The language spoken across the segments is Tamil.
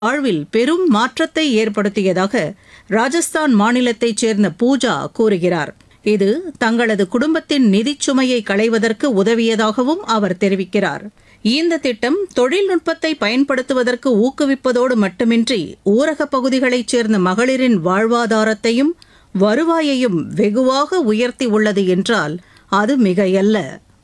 வாழ்வில் பெரும் மாற்றத்தை ஏற்படுத்தியதாக ராஜஸ்தான் மாநிலத்தைச் சேர்ந்த பூஜா கூறுகிறார் இது தங்களது குடும்பத்தின் நிதிச் சுமையை களைவதற்கு உதவியதாகவும் அவர் தெரிவிக்கிறார் இந்த திட்டம் தொழில்நுட்பத்தை பயன்படுத்துவதற்கு ஊக்குவிப்பதோடு மட்டுமின்றி ஊரகப் பகுதிகளைச் சேர்ந்த மகளிரின் வாழ்வாதாரத்தையும் வருவாயையும் வெகுவாக உயர்த்தி உள்ளது என்றால் அது மிகையல்ல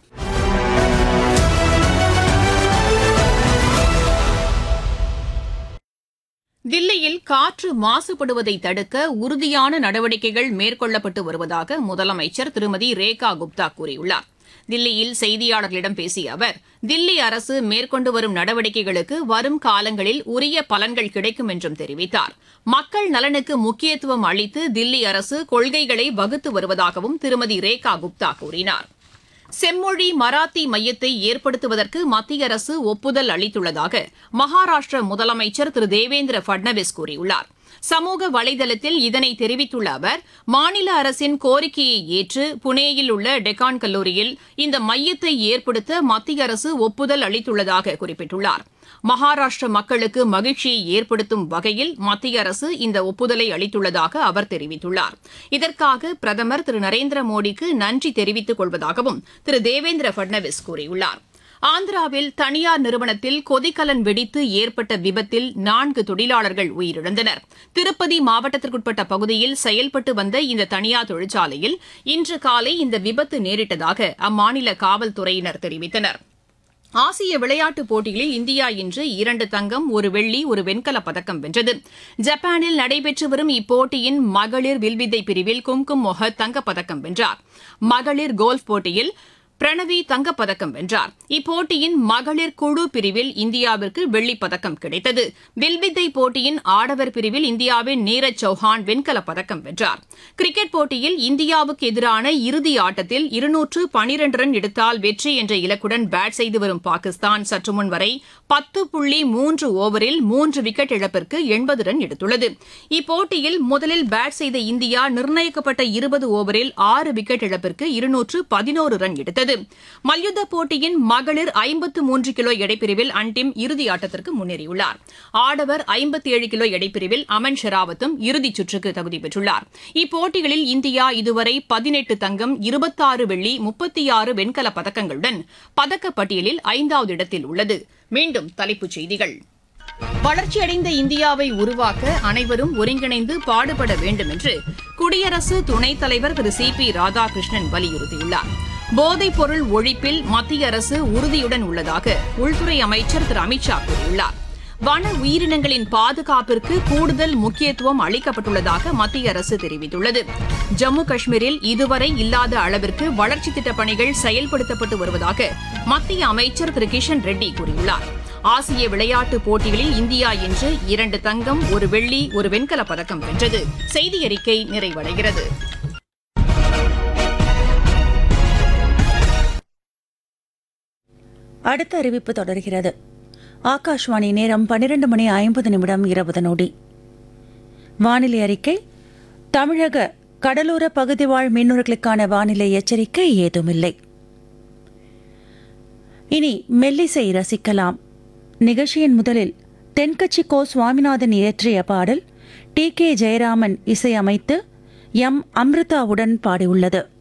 தில்லியில் காற்று மாசுபடுவதை தடுக்க உறுதியான நடவடிக்கைகள் மேற்கொள்ளப்பட்டு வருவதாக முதலமைச்சர் திருமதி ரேகா குப்தா கூறியுள்ளார் தில்லியில் செய்தியாளர்களிடம் பேசிய அவர் தில்லி அரசு மேற்கொண்டு வரும் நடவடிக்கைகளுக்கு வரும் காலங்களில் உரிய பலன்கள் கிடைக்கும் என்றும் தெரிவித்தார் மக்கள் நலனுக்கு முக்கியத்துவம் அளித்து தில்லி அரசு கொள்கைகளை வகுத்து வருவதாகவும் திருமதி ரேகா குப்தா கூறினார் செம்மொழி மராத்தி மையத்தை ஏற்படுத்துவதற்கு மத்திய அரசு ஒப்புதல் அளித்துள்ளதாக மகாராஷ்டிர முதலமைச்சர் திரு தேவேந்திர பட்னவிஸ் கூறியுள்ளார் சமூக வலைதளத்தில் இதனை தெரிவித்துள்ள அவர் மாநில அரசின் கோரிக்கையை ஏற்று புனேயில் உள்ள டெக்கான் கல்லூரியில் இந்த மையத்தை ஏற்படுத்த மத்திய அரசு ஒப்புதல் அளித்துள்ளதாக குறிப்பிட்டுள்ளார் மகாராஷ்டிர மக்களுக்கு மகிழ்ச்சியை ஏற்படுத்தும் வகையில் மத்திய அரசு இந்த ஒப்புதலை அளித்துள்ளதாக அவர் தெரிவித்துள்ளார் இதற்காக பிரதமர் திரு நரேந்திர மோடிக்கு நன்றி தெரிவித்துக் கொள்வதாகவும் திரு தேவேந்திர பட்னவிஸ் கூறியுள்ளார் ஆந்திராவில் தனியார் நிறுவனத்தில் கொதிக்கலன் வெடித்து ஏற்பட்ட விபத்தில் நான்கு தொழிலாளர்கள் உயிரிழந்தனர் திருப்பதி மாவட்டத்திற்குட்பட்ட பகுதியில் செயல்பட்டு வந்த இந்த தனியார் தொழிற்சாலையில் இன்று காலை இந்த விபத்து நேரிட்டதாக அம்மாநில காவல்துறையினர் தெரிவித்தனர் ஆசிய விளையாட்டுப் போட்டிகளில் இந்தியா இன்று இரண்டு தங்கம் ஒரு வெள்ளி ஒரு வெண்கலப் பதக்கம் வென்றது ஜப்பானில் நடைபெற்று வரும் இப்போட்டியின் மகளிர் வில்வித்தை பிரிவில் கும்கும் மொஹத் தங்கப்பதக்கம் வென்றார் மகளிர் கோல்ஃப் போட்டியில் பிரணவி தங்கப்பதக்கம் வென்றார் இப்போட்டியின் மகளிர் குழு பிரிவில் இந்தியாவிற்கு வெள்ளிப் பதக்கம் கிடைத்தது வில்வித்தை போட்டியின் ஆடவர் பிரிவில் இந்தியாவின் நீரஜ் சௌஹான் வெண்கலப் பதக்கம் வென்றார் கிரிக்கெட் போட்டியில் இந்தியாவுக்கு எதிரான இறுதி ஆட்டத்தில் இருநூற்று பனிரண்டு ரன் எடுத்தால் வெற்றி என்ற இலக்குடன் பேட் செய்து வரும் பாகிஸ்தான் சற்று முன் வரை பத்து புள்ளி மூன்று ஓவரில் மூன்று விக்கெட் இழப்பிற்கு எண்பது ரன் எடுத்துள்ளது இப்போட்டியில் முதலில் பேட் செய்த இந்தியா நிர்ணயிக்கப்பட்ட இருபது ஓவரில் ஆறு விக்கெட் இழப்பிற்கு இருநூற்று பதினோரு ரன் எடுத்தது மல்யுத்த போட்டியின் மகளிர் ஐம்பத்து மூன்று கிலோ எடைப்பிரிவில் அன்டிம் இறுதி ஆட்டத்திற்கு முன்னேறியுள்ளார் ஆடவர் ஐம்பத்தி ஏழு கிலோ எடைப்பிரிவில் அமன் ஷெராவத்தும் இறுதிச் சுற்றுக்கு தகுதி பெற்றுள்ளார் இப்போட்டிகளில் இந்தியா இதுவரை பதினெட்டு தங்கம் இருபத்தாறு வெள்ளி முப்பத்தி ஆறு வெண்கலப் பதக்கங்களுடன் பதக்கப்பட்டியலில் ஐந்தாவது இடத்தில் உள்ளது மீண்டும் தலைப்புச் செய்திகள் வளர்ச்சியடைந்த இந்தியாவை உருவாக்க அனைவரும் ஒருங்கிணைந்து பாடுபட வேண்டும் என்று குடியரசு துணைத் தலைவர் திரு சி பி ராதாகிருஷ்ணன் வலியுறுத்தியுள்ளார் போதைப் பொருள் ஒழிப்பில் மத்திய அரசு உறுதியுடன் உள்ளதாக உள்துறை அமைச்சர் திரு அமித்ஷா கூறியுள்ளார் வன உயிரினங்களின் பாதுகாப்பிற்கு கூடுதல் முக்கியத்துவம் அளிக்கப்பட்டுள்ளதாக மத்திய அரசு தெரிவித்துள்ளது ஜம்மு காஷ்மீரில் இதுவரை இல்லாத அளவிற்கு வளர்ச்சித் திட்டப் பணிகள் செயல்படுத்தப்பட்டு வருவதாக மத்திய அமைச்சர் திரு கிஷன் ரெட்டி கூறியுள்ளார் ஆசிய விளையாட்டுப் போட்டிகளில் இந்தியா இன்று இரண்டு தங்கம் ஒரு வெள்ளி ஒரு வெண்கலப் பதக்கம் வென்றது செய்தி அறிக்கை நிறைவடைகிறது அடுத்த அறிவிப்பு தொடர்கிறது ஆகாஷ்வாணி நேரம் பன்னிரண்டு மணி ஐம்பது நிமிடம் இருபது நொடி வானிலை அறிக்கை தமிழக கடலோர பகுதி வாழ் மீனவர்களுக்கான வானிலை எச்சரிக்கை ஏதுமில்லை இனி மெல்லிசை ரசிக்கலாம் நிகழ்ச்சியின் முதலில் தென்கட்சி கோ சுவாமிநாதன் இயற்றிய பாடல் டி கே ஜெயராமன் இசையமைத்து எம் அம்ரிதாவுடன் பாடியுள்ளது